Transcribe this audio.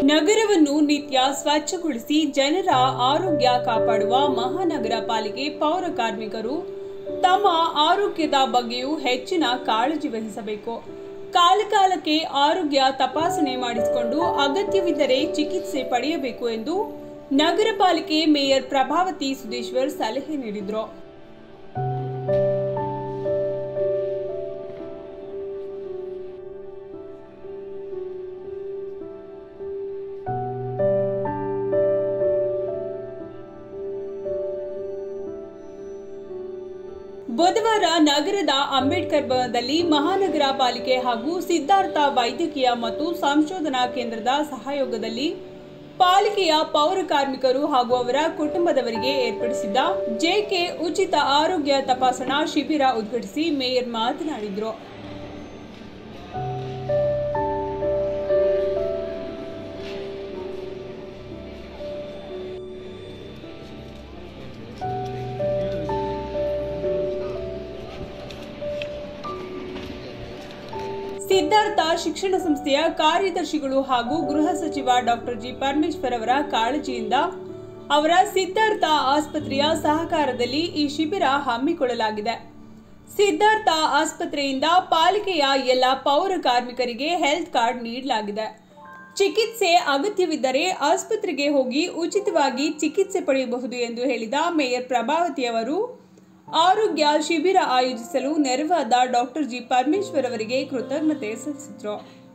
ನಗರವನ್ನು ನಿತ್ಯ ಸ್ವಚ್ಛಗೊಳಿಸಿ ಜನರ ಆರೋಗ್ಯ ಕಾಪಾಡುವ ಮಹಾನಗರ ಪಾಲಿಕೆ ಪೌರ ಕಾರ್ಮಿಕರು ತಮ್ಮ ಆರೋಗ್ಯದ ಬಗ್ಗೆಯೂ ಹೆಚ್ಚಿನ ಕಾಳಜಿ ವಹಿಸಬೇಕು ಕಾಲಕಾಲಕ್ಕೆ ಆರೋಗ್ಯ ತಪಾಸಣೆ ಮಾಡಿಸಿಕೊಂಡು ಅಗತ್ಯವಿದ್ದರೆ ಚಿಕಿತ್ಸೆ ಪಡೆಯಬೇಕು ಎಂದು ನಗರ ಪಾಲಿಕೆ ಮೇಯರ್ ಪ್ರಭಾವತಿ ಸುದೇಶ್ವರ್ ಸಲಹೆ ನೀಡಿದರು ಬುಧವಾರ ನಗರದ ಅಂಬೇಡ್ಕರ್ ಭವನದಲ್ಲಿ ಮಹಾನಗರ ಪಾಲಿಕೆ ಹಾಗೂ ಸಿದ್ಧಾರ್ಥ ವೈದ್ಯಕೀಯ ಮತ್ತು ಸಂಶೋಧನಾ ಕೇಂದ್ರದ ಸಹಯೋಗದಲ್ಲಿ ಪಾಲಿಕೆಯ ಪೌರ ಕಾರ್ಮಿಕರು ಹಾಗೂ ಅವರ ಕುಟುಂಬದವರಿಗೆ ಏರ್ಪಡಿಸಿದ್ದ ಜೆಕೆ ಉಚಿತ ಆರೋಗ್ಯ ತಪಾಸಣಾ ಶಿಬಿರ ಉದ್ಘಾಟಿಸಿ ಮೇಯರ್ ಮಾತನಾಡಿದರು ಸಿದ್ಧಾರ್ಥ ಶಿಕ್ಷಣ ಸಂಸ್ಥೆಯ ಕಾರ್ಯದರ್ಶಿಗಳು ಹಾಗೂ ಗೃಹ ಸಚಿವ ಡಾಕ್ಟರ್ ಜಿ ಪರಮೇಶ್ವರ್ ಅವರ ಕಾಳಜಿಯಿಂದ ಅವರ ಸಿದ್ಧಾರ್ಥ ಆಸ್ಪತ್ರೆಯ ಸಹಕಾರದಲ್ಲಿ ಈ ಶಿಬಿರ ಹಮ್ಮಿಕೊಳ್ಳಲಾಗಿದೆ ಸಿದ್ಧಾರ್ಥ ಆಸ್ಪತ್ರೆಯಿಂದ ಪಾಲಿಕೆಯ ಎಲ್ಲ ಪೌರ ಕಾರ್ಮಿಕರಿಗೆ ಹೆಲ್ತ್ ಕಾರ್ಡ್ ನೀಡಲಾಗಿದೆ ಚಿಕಿತ್ಸೆ ಅಗತ್ಯವಿದ್ದರೆ ಆಸ್ಪತ್ರೆಗೆ ಹೋಗಿ ಉಚಿತವಾಗಿ ಚಿಕಿತ್ಸೆ ಪಡೆಯಬಹುದು ಎಂದು ಹೇಳಿದ ಮೇಯರ್ ಪ್ರಭಾವತಿ ಅವರು ಆರೋಗ್ಯ ಶಿಬಿರ ಆಯೋಜಿಸಲು ನೆರವಾದ ಡಾಕ್ಟರ್ ಜಿ ಪರಮೇಶ್ವರ್ ಅವರಿಗೆ ಕೃತಜ್ಞತೆ ಸಲ್ಲಿಸಿದರು